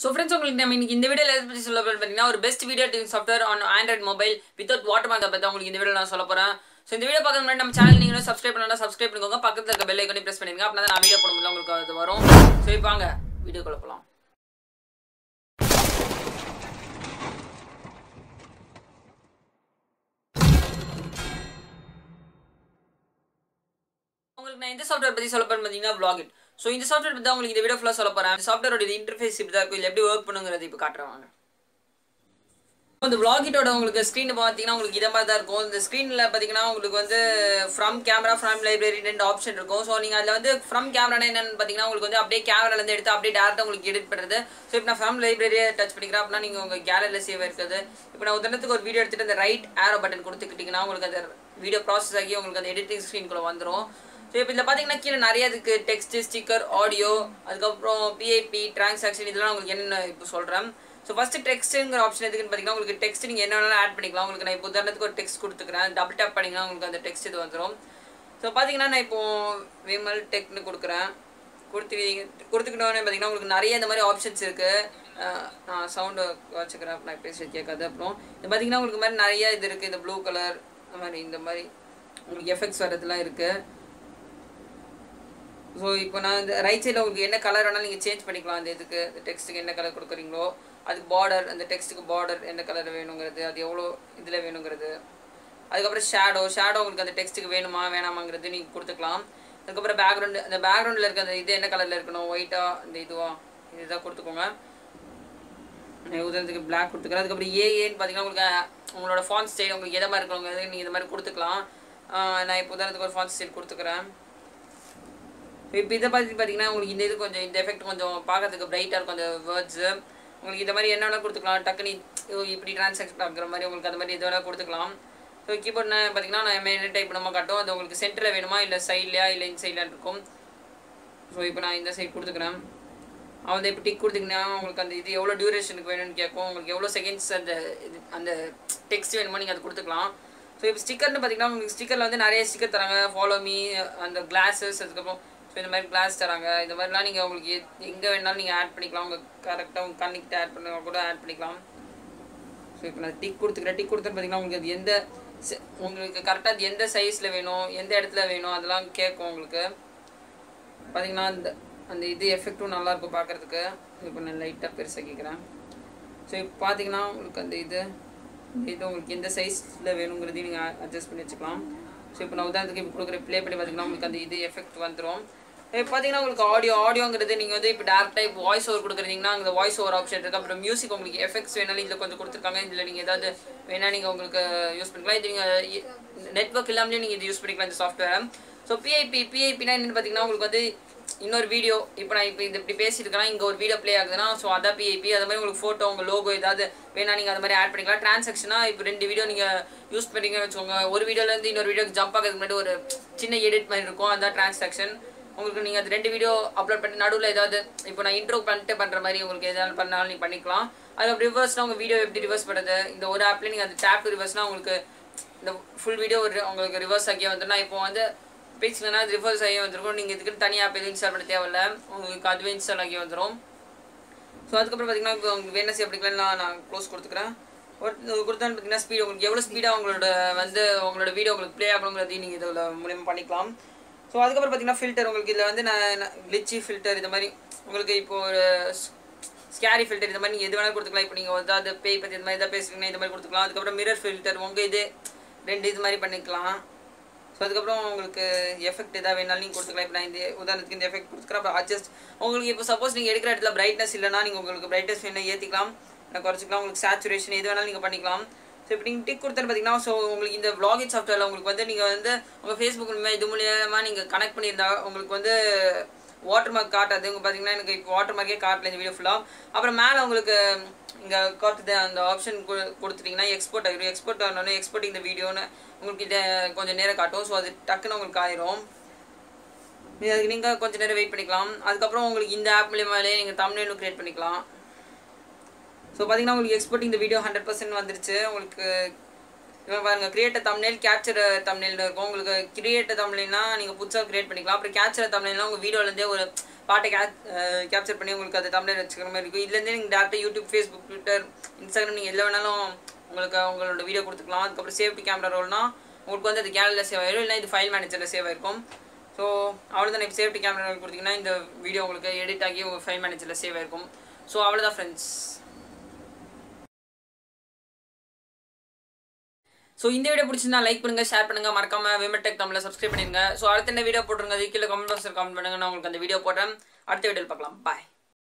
so friends உங்களுக்கு நம்ம இன்னைக்கு இந்த வீடியோவில் எதை பற்றி சொல்ல போகிறேன் பார்த்தீங்கன்னா ஒரு best video editing software on Android mobile without water மார்க்கை பற்றி உங்களுக்கு இந்த வீடியோ நான் சொல்ல போகிறேன் ஸோ இந்த வீடியோ பார்க்க முன்னாடி நம்ம சேனல் நீங்களும் சப்ஸ்கிரைப் பண்ணலாம் சப்ஸ்கிரைப் பண்ணிக்கோங்க பக்கத்தில் இருக்க பெல் ஐக்கனே ப்ரெஸ் பண்ணிருங்க அப்படின்னா நான் வீடியோ போடும்போது உங்களுக்கு அது வரும் ஸோ இப்போ வாங்க வீடியோக்குள்ள போகலாம் உங்களுக்கு நான் இந்த சாஃப்ட்வேர் பற்றி சொல்ல போறேன் பார்த்தீங்கன்னா vlogit ஸோ இந்த சாஃப்ட்வேர் பற்றி தான் உங்களுக்கு இந்த வீடியோ ஃபுல்லாக சொல்ல போகிறேன் இந்த சாஃப்ட்வேரோட இன்டர்ஃபேஸ் இப்படி தான் இருக்கும் இல்லை எப்படி ஒர்க் பண்ணுங்கிறது இப்போ காட்டுறாங்க இந்த vlogitோட உங்களுக்கு ஸ்க்ரீன் பார்த்தீங்கன்னா உங்களுக்கு இதை மாதிரி தான் இருக்கும் இந்த ஸ்க்ரீனில் பார்த்தீங்கன்னா உங்களுக்கு வந்து ஃப்ரம் கேமரா ஃப்ரம் லைப்ரரி ரெண்டு ஆப்ஷன் இருக்கும் ஸோ நீங்கள் அதில் வந்து ஃப்ரம் கேமரா என்னன்னு பார்த்தீங்கன்னா உங்களுக்கு வந்து அப்படியே கேமராலேருந்து எடுத்து அப்படியே டேரெக்டாக உங்களுக்கு எடிட் பண்ணுறது ஸோ இப்போ நான் ஃப்ரம் லைப்ரரியை டச் பண்ணிக்கிறேன் அப்படின்னா நீங்கள் உங்கள் கேலரியில் சேவ் இருக்குது இப்போ நான் உதாரணத்துக்கு ஒரு வீடியோ எடுத்துட்டு அந்த ரைட் ஆரோ பட்டன் கொடுத்துக்கிட்டிங்கன்னா உங்களுக்கு அந்த வீடியோ ப்ராசஸ் ஆகி உங்களுக்கு அந்த எடிட்டிங் ஸ்க்ரீனுக்குள்ளே வந்துடும் ஸோ இப்போ இதில் பார்த்தீங்கன்னா கீழே நிறைய இதுக்கு டெக்ஸ்ட் ஸ்டிக்கர் ஆடியோ அதுக்கப்புறம் பிஐபி டிரான்சாக்ஷன் இதெல்லாம் உங்களுக்கு என்னென்ன இப்போ சொல்கிறேன் ஸோ ஃபஸ்ட்டு டெக்ஸ்ட்டுங்கிற ஆப்ஷன் எதுக்குன்னு பார்த்தீங்கன்னா உங்களுக்கு டெக்ஸ்ட் நீங்கள் என்ன வேணாலும் ஆட் பண்ணிக்கலாம் உங்களுக்கு நான் இப்போ உதாரணத்துக்கு ஒரு டெக்ஸ்ட் கொடுத்துக்கிறேன் டபுள் டேப் பண்ணிங்கன்னா உங்களுக்கு அந்த டெக்ஸ்ட் இது வந்துடும் ஸோ பார்த்தீங்கன்னா நான் இப்போ விமல் டெக்னு கொடுக்குறேன் கொடுத்து கொடுத்துக்கிட்டோன்னே பார்த்தீங்கன்னா உங்களுக்கு நிறைய இந்த மாதிரி ஆப்ஷன்ஸ் இருக்குது நான் சவுண்டு வச்சுக்கிறேன் நான் பேசி கேட்காது அப்புறம் இது பார்த்தீங்கன்னா உங்களுக்கு மாதிரி நிறைய இது இருக்குது இந்த ப்ளூ கலர் இந்த மாதிரி இந்த மாதிரி உங்களுக்கு எஃபெக்ட்ஸ் வரதுலாம் இருக்குது ஸோ இப்போ நான் இந்த ரைட் சைடில் உங்களுக்கு என்ன கலர் வேணாலும் நீங்கள் சேஞ்ச் பண்ணிக்கலாம் அந்த இதுக்கு இந்த டெக்ஸ்ட்டுக்கு என்ன கலர் கொடுக்குறீங்களோ அதுக்கு பார்டர் அந்த டெக்ஸ்ட்டுக்கு பார்டர் என்ன கலர் வேணுங்கிறது அது எவ்வளோ இதில் வேணுங்கிறது அதுக்கப்புறம் ஷேடோ ஷேடோ உங்களுக்கு அந்த டெக்ஸ்ட்டுக்கு வேணுமா வேணாமாங்கிறது நீங்கள் கொடுத்துக்கலாம் அதுக்கப்புறம் பேக்ரவுண்டு அந்த பேக்ரவுண்டில் இருக்க அந்த இது என்ன கலரில் இருக்கணும் ஒயிட்டா இந்த இதுவா இதுதான் கொடுத்துக்கோங்க நான் உதாரணத்துக்கு பிளாக் கொடுத்துக்கிறேன் அதுக்கப்புறம் ஏஏன்னு பார்த்தீங்கன்னா உங்களுக்கு உங்களோட ஃபான் ஸ்டைல் உங்களுக்கு எதை மாதிரி இருக்கணுங்கிறது நீங்கள் இந்த மாதிரி கொடுத்துக்கலாம் நான் இப்போ உதாரணத்துக்கு ஒரு ஃபான் ஸ்டைல் கொடுத்துக்கிறேன் இப்போ இதை பார்த்து பார்த்தீங்கன்னா உங்களுக்கு இந்த இது கொஞ்சம் இந்த எஃபெக்ட் கொஞ்சம் பார்க்கறதுக்கு பிரைட்டாக இருக்கும் அந்த வேர்ட்ஸு உங்களுக்கு இந்த மாதிரி என்ன வேணால் கொடுத்துக்கலாம் டக்குனு இப்படி டிரான்சாக்ஷன் ஆகிற மாதிரி உங்களுக்கு அந்த மாதிரி எது வேணால் கொடுத்துக்கலாம் ஸோ கீபோர்ட் நான் பார்த்தீங்கன்னா நான் என்ன டைப் பண்ணாம காட்டும் அது உங்களுக்கு சென்டரில் வேணுமா இல்லை சைட்லையா இல்லை இந்த சைடில் இருக்கும் ஸோ இப்போ நான் இந்த சைட் கொடுத்துக்கிறேன் அவன் இப்போ டிக் கொடுத்தீங்கன்னா உங்களுக்கு அந்த இது எவ்வளோ டியூரேஷனுக்கு வேணும்னு கேட்கும் உங்களுக்கு எவ்வளோ செகண்ட்ஸ் அந்த இது அந்த டெக்ஸ்ட் வேணுமோ நீங்கள் அது கொடுத்துக்கலாம் ஸோ இப்போ ஸ்டிக்கர்னு பார்த்தீங்கன்னா உங்களுக்கு ஸ்டிக்கரில் வந்து நிறைய ஸ்டிக்கர் தராங்க ஃபாலோ மீ அந்த கிளாஸஸ் அதுக்கப்புறம் ஸோ இந்த மாதிரி கிளாஸ் தராங்க இந்த மாதிரிலாம் நீங்கள் உங்களுக்கு எங்கே வேணாலும் நீங்கள் ஆட் பண்ணிக்கலாம் உங்கள் கரெக்டாக உங்கள் கண்ணிக்கிட்ட ஆட் பண்ண கூட ஆட் பண்ணிக்கலாம் ஸோ இப்போ நான் டிக் கொடுத்துக்கிறேன் டிக் கொடுத்து பார்த்தீங்கன்னா உங்களுக்கு அது எந்த உங்களுக்கு கரெக்டாக அது எந்த சைஸில் வேணும் எந்த இடத்துல வேணும் அதெல்லாம் கேட்கும் உங்களுக்கு பார்த்தீங்கன்னா அந்த அந்த இது எஃபெக்ட்டும் நல்லாயிருக்கும் பார்க்குறதுக்கு இப்போ நான் லைட்டாக பெருசாக்கிக்கிறேன் ஸோ இப்போ பார்த்தீங்கன்னா உங்களுக்கு அந்த இது இது உங்களுக்கு எந்த சைஸில் வேணுங்கிறதையும் நீங்கள் அட்ஜஸ்ட் பண்ணி வச்சுக்கலாம் ஸோ இப்போ நான் உதாரணத்துக்கு இப்போ கொடுக்குற ப்ளே பண்ணி பார்த்தீங்கன்னா உங்களுக்கு அந்த இது எஃபெக்ட் வந்துடும் இப்போ பார்த்தீங்கன்னா உங்களுக்கு ஆடியோ ஆடியோங்கிறது நீங்கள் வந்து இப்போ டேரெக்டாக இப்போ வாய்ஸ் ஓவர் கொடுக்குறீங்கன்னா அந்த வாய்ஸ் ஓவர் ஆப்ஷன் இருக்குது அப்புறம் மியூசிக் உங்களுக்கு எஃபெக்ட்ஸ் வேணாலும் இதில் கொஞ்சம் கொடுத்துருக்காங்க இதில் நீங்கள் ஏதாவது வேணால் நீங்கள் உங்களுக்கு யூஸ் பண்ணிக்கலாம் இது நீங்கள் நெட்ஒர்க் இல்லாமலே நீங்கள் இது யூஸ் பண்ணிக்கலாம் இந்த சாஃப்ட்வேர் ஸோ பிஐபி பிஐபினா என்னென்னு பார்த்தீங்கன்னா உங்களுக்கு வந்து இன்னொரு வீடியோ இப்போ நான் இப்போ இது இப்படி பேசியிருக்கேன் இங்கே ஒரு வீடியோ ப்ளே ஆகுதுன்னா ஸோ அதான் பிஐபி அது மாதிரி உங்களுக்கு ஃபோட்டோ உங்கள் லோகோ ஏதாவது வேணா நீங்கள் அது மாதிரி ஆட் பண்ணிக்கலாம் ட்ரான்சாக்ஷனாக இப்போ ரெண்டு வீடியோ நீங்கள் யூஸ் பண்ணுறீங்கன்னு வச்சுக்கோங்க ஒரு வீடியோலேருந்து இன்னொரு வீடியோக்கு ஜம்ப் ஆகிறதுக்கு முன்னாடி ஒரு சின்ன எடிட் மாதிரி இருக்கும் அதான் ட்ரான்சாக்ஷன் உங்களுக்கு நீங்கள் அது ரெண்டு வீடியோ அப்லோட் பண்ணி நடுவில் ஏதாவது இப்போ நான் இன்ட்ரோ பண்ணிட்டு பண்ணுற மாதிரி உங்களுக்கு எதாவது பண்ணாலும் நீங்கள் பண்ணிக்கலாம் அது ரிவர்ஸ்னால் உங்கள் வீடியோ எப்படி ரிவர்ஸ் பண்ணுறது இந்த ஒரு ஆப்லேயே நீங்கள் அந்த டேப் ரிவர்ஸ்னால் உங்களுக்கு இந்த ஃபுல் வீடியோ உங்களுக்கு ரிவர்ஸ் ஆகியே வந்துடும் இப்போ வந்து பேசினா அது ரிவர்ஸ் ஆகி வந்துருக்கும் நீங்கள் இதுக்கு தனியாக ஆப் எதுவும் இன்ஸ்டால் பண்ண தேவையில்ல உங்களுக்கு அதுவே இன்ஸ்டால் ஆகி வந்துடும் ஸோ அதுக்கப்புறம் பார்த்தீங்கன்னா இப்போ உங்களுக்கு வேணசி அப்படிக்கலாம் நான் க்ளோஸ் கொடுத்துக்கிறேன் கொடுத்தான்னு பார்த்தீங்கன்னா ஸ்பீட் உங்களுக்கு எவ்வளோ ஸ்பீடாக உங்களோட வந்து உங்களோட வீடியோ உங்களுக்கு ப்ளே ஆகணுங்கிறதையும் நீங்கள் இதில் மூலியமாக பண்ணிக்கலாம் ஸோ அதுக்கப்புறம் பார்த்தீங்கன்னா ஃபில்டர் உங்களுக்கு இதில் வந்து நான் கிளிச்சி ஃபில்டர் இந்த மாதிரி உங்களுக்கு இப்போ ஒரு ஸ்கேரி ஃபில்டர் இந்த மாதிரி நீங்கள் எது வேணாலும் கொடுத்துக்கலாம் இப்போ நீங்கள் ஏதாவது பேய் பற்றி இந்த மாதிரி எதாவது பேசுகிறீங்கன்னா இந்த மாதிரி கொடுத்துக்கலாம் அதுக்கப்புறம் மிரர் ஃபில்டர் உங்கள் இது ரெண்டு இது மாதிரி பண்ணிக்கலாம் ஸோ அதுக்கப்புறம் உங்களுக்கு எஃபெக்ட் எதாவது வேணாலும் நீங்கள் கொடுத்துக்கலாம் இப்போ நான் இந்த உதாரணத்துக்கு இந்த எஃபெக்ட் கொடுத்துக்கிறேன் அப்புறம் அட்ஜஸ்ட் உங்களுக்கு இப்போ சப்போஸ் நீங்கள் எடுக்கிற இடத்துல பிரைட்னஸ் இல்லைனா நீங்கள் உங்களுக்கு பிரைட்னஸ் வேணும் ஏற்றிக்கலாம் இல்லை குறைச்சிக்கலாம் உங்களுக்கு சேச்சுரேஷன் எது வேணாலும் நீங்கள் பண்ணிக்கலாம் ஸோ இப்போ நீங்கள் டிக் கொடுத்தேன்னு பார்த்தீங்கன்னா ஸோ உங்களுக்கு இந்த vlogging சாஃப்ட்வேரில் உங்களுக்கு வந்து நீங்கள் வந்து உங்கள் ஃபேஸ்புக் மூலியமாக இது மூலியமாக நீங்கள் கனெக்ட் பண்ணியிருந்தா உங்களுக்கு வந்து வாட்டர் மார்க் காட்டாது உங்க பார்த்தீங்கன்னா எனக்கு இப்போ வாட்டர் மார்க்கே காட்டல இந்த வீடியோ ஃபுல்லாக அப்புறம் மேலே உங்களுக்கு இங்கே காட்டுது அந்த ஆப்ஷன் கொடுத்துட்டிங்கன்னா எக்ஸ்போர்ட் ஆகிடும் எக்ஸ்போர்ட் ஆனோடனே எக்ஸ்போர்ட் இந்த வீடியோன்னு உங்களுக்கு இதை கொஞ்சம் நேரம் காட்டும் ஸோ அது டக்குன்னு உங்களுக்கு ஆயிரும் அதுக்கு நீங்கள் கொஞ்சம் நேரம் வெயிட் பண்ணிக்கலாம் அதுக்கப்புறம் உங்களுக்கு இந்த ஆப் மூலியமாலே நீங்கள் தமிழ்னு க்ரியேட் பண்ணிக்கலாம் ஸோ பார்த்தீங்கன்னா உங்களுக்கு எக்ஸ்போர்ட் இந்த வீடியோ ஹண்ட்ரட் பர்சன்ட் வந்துருச்சு உங்களுக்கு இவன் பாருங்க கிரியேட் தமிழ் கேப்சர் தமிழ்னு இருக்கும் உங்களுக்கு கிரியேட் தமிழ்னா நீங்கள் புதுசாக கிரியேட் பண்ணிக்கலாம் அப்புறம் கேப்சர் தமிழ்னா உங்கள் வீடியோலேருந்தே ஒரு பாட்டை கே கேப்சர் பண்ணி உங்களுக்கு அது தமிழில் வச்சுக்கிற மாதிரி இருக்கும் இதுலேருந்தே நீங்கள் டேரெக்டாக யூடியூப் ஃபேஸ்புக் ட்விட்டர் இன்ஸ்டாகிராம் நீங்கள் எதில் வேணாலும் உங்களுக்கு உங்களோட வீடியோ கொடுத்துக்கலாம் அதுக்கப்புறம் சேஃப்டி கேமரா ரோல்னா உங்களுக்கு வந்து அது கேலரியில் சேவ் ஆயிடும் இல்லை இது ஃபைல் மேனேஜரில் சேவ் ஆயிருக்கும் ஸோ அவ்வளோதான் இப்போ சேஃப்டி கேமரா ரோல் கொடுத்தீங்கன்னா இந்த வீடியோ உங்களுக்கு எடிட் ஆகி உங்கள் ஃபைல் மேனேஜரில் சேவ் ஆயிருக்கும் ஸோ அவ்வளோதான் ஃப்ரெண்ட்ஸ் ஸோ இந்த வீடியோ பிடிச்சிருந்தா லைக் பண்ணுங்க ஷேர் பண்ணுங்க மறக்காம விமர்டெக் தமிழ சப்ஸ்கிரைப் பண்ணிருங்க ஸோ அடுத்த என்ன வீடியோ போட்டுருங்க அது கீழே கமெண்ட் பாக்ஸில் கமெண்ட் பண்ணுங்க நான் உங்களுக்கு அந்த வீடியோ போடுறேன் அடுத்த வீடியோவில் பார்க்கலாம் பாய்